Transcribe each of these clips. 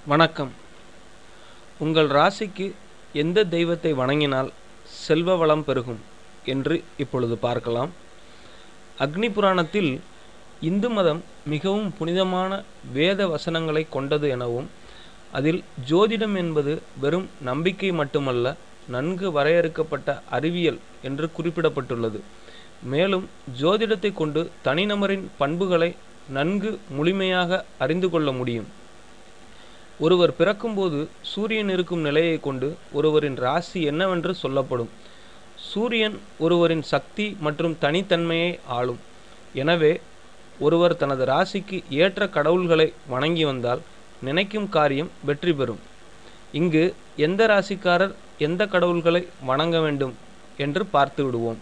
வணக்கம் உங்கள் ராசிக்கு எந்த தெய்வத்தை வணங்கினால் செல்வ வளம் பெருகும் என்று இப்பொழுது பார்க்கலாம் அக்னி புராணத்தில் இந்து மதம் மிகவும் புனிதமான வேத வசனங்களை கொண்டது எனவும் அதில் ஜோதிடம் என்பது வெறும் நம்பிக்கை மட்டுமல்ல நன்கு வரையறுக்கப்பட்ட அறிவியல் என்று குறிப்பிடப்பட்டுள்ளது மேலும் ஜோதிடத்தை கொண்டு தனிநபரின் பண்புகளை நன்கு முழுமையாக அறிந்து கொள்ள முடியும் ஒருவர் பிறக்கும்போது சூரியன் இருக்கும் நிலையை கொண்டு ஒருவரின் ராசி என்னவென்று சொல்லப்படும் சூரியன் ஒருவரின் சக்தி மற்றும் தனித்தன்மையை ஆளும் எனவே ஒருவர் தனது ராசிக்கு ஏற்ற கடவுள்களை வணங்கி வந்தால் நினைக்கும் காரியம் வெற்றி பெறும் இங்கு எந்த ராசிக்காரர் எந்த கடவுள்களை வணங்க வேண்டும் என்று பார்த்து விடுவோம்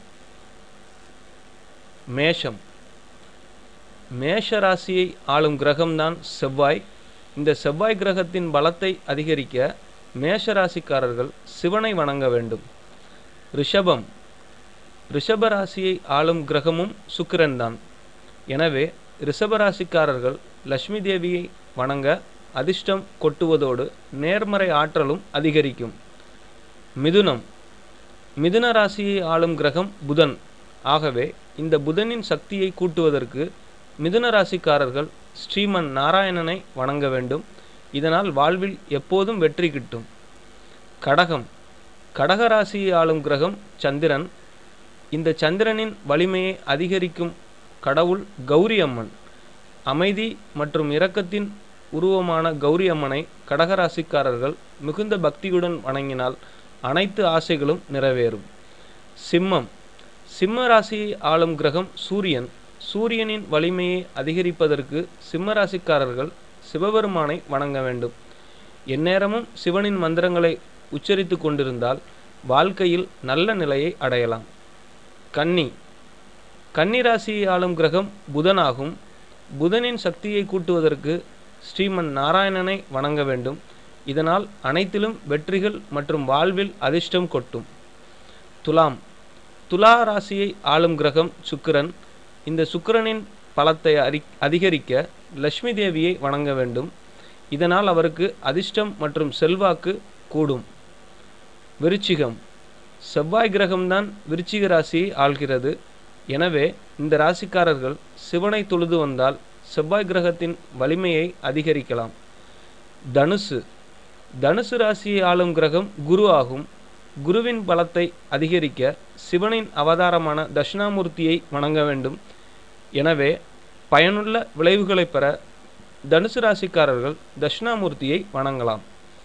மேஷம் மேஷ ராசியை ஆளும் கிரகம்தான் செவ்வாய் இந்த செவ்வாய் கிரகத்தின் பலத்தை அதிகரிக்க மேஷ ராசிக்காரர்கள் சிவனை வணங்க வேண்டும் ரிஷபம் ரிஷப ராசியை ஆளும் கிரகமும் சுக்கிரன் தான் எனவே ரிஷபராசிக்காரர்கள் லட்சுமி தேவியை வணங்க அதிர்ஷ்டம் கொட்டுவதோடு நேர்மறை ஆற்றலும் அதிகரிக்கும் மிதுனம் மிதுன ராசியை ஆளும் கிரகம் புதன் ஆகவே இந்த புதனின் சக்தியை கூட்டுவதற்கு மிதுன ராசிக்காரர்கள் ஸ்ரீமன் நாராயணனை வணங்க வேண்டும் இதனால் வாழ்வில் எப்போதும் வெற்றி கிட்டும் கடகம் கடக ராசியை ஆளும் கிரகம் சந்திரன் இந்த சந்திரனின் வலிமையை அதிகரிக்கும் கடவுள் கௌரி அம்மன் அமைதி மற்றும் இரக்கத்தின் உருவமான கௌரி அம்மனை கடகராசிக்காரர்கள் மிகுந்த பக்தியுடன் வணங்கினால் அனைத்து ஆசைகளும் நிறைவேறும் சிம்மம் சிம்ம ராசியை ஆளும் கிரகம் சூரியன் சூரியனின் வலிமையை அதிகரிப்பதற்கு சிம்ம ராசிக்காரர்கள் சிவபெருமானை வணங்க வேண்டும் எந்நேரமும் சிவனின் மந்திரங்களை உச்சரித்து கொண்டிருந்தால் வாழ்க்கையில் நல்ல நிலையை அடையலாம் கன்னி கன்னி ராசியை ஆளும் கிரகம் புதனாகும் புதனின் சக்தியை கூட்டுவதற்கு ஸ்ரீமன் நாராயணனை வணங்க வேண்டும் இதனால் அனைத்திலும் வெற்றிகள் மற்றும் வாழ்வில் அதிர்ஷ்டம் கொட்டும் துலாம் துலா ராசியை ஆளும் கிரகம் சுக்கிரன் இந்த சுக்கிரனின் பலத்தை அறி அதிகரிக்க லட்சுமி தேவியை வணங்க வேண்டும் இதனால் அவருக்கு அதிர்ஷ்டம் மற்றும் செல்வாக்கு கூடும் விருச்சிகம் செவ்வாய் கிரகம்தான் விருச்சிக ராசியை ஆள்கிறது எனவே இந்த ராசிக்காரர்கள் சிவனை தொழுது வந்தால் செவ்வாய் கிரகத்தின் வலிமையை அதிகரிக்கலாம் தனுசு தனுசு ராசியை ஆளும் கிரகம் குரு ஆகும் குருவின் பலத்தை அதிகரிக்க சிவனின் அவதாரமான தட்சிணாமூர்த்தியை வணங்க வேண்டும் எனவே பயனுள்ள விளைவுகளை பெற தனுசு ராசிக்காரர்கள் தட்சிணாமூர்த்தியை வணங்கலாம்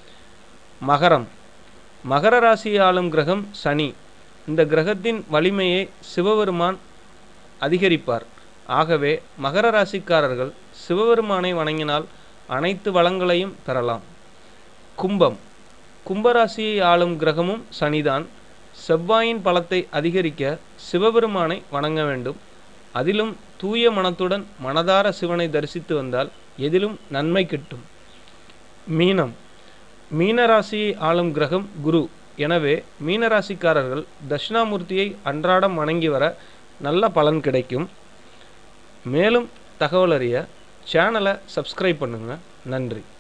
மகரம் மகர ராசியை ஆளும் கிரகம் சனி இந்த கிரகத்தின் வலிமையை சிவபெருமான் அதிகரிப்பார் ஆகவே மகர ராசிக்காரர்கள் சிவபெருமானை வணங்கினால் அனைத்து வளங்களையும் பெறலாம் கும்பம் கும்பராசியை ஆளும் கிரகமும் சனிதான் செவ்வாயின் பலத்தை அதிகரிக்க சிவபெருமானை வணங்க வேண்டும் அதிலும் தூய மனத்துடன் மனதார சிவனை தரிசித்து வந்தால் எதிலும் நன்மை கிட்டும் மீனம் மீனராசியை ஆளும் கிரகம் குரு எனவே மீனராசிக்காரர்கள் தட்சிணாமூர்த்தியை அன்றாடம் வணங்கி வர நல்ல பலன் கிடைக்கும் மேலும் தகவல் அறிய சேனலை சப்ஸ்கிரைப் பண்ணுங்கள் நன்றி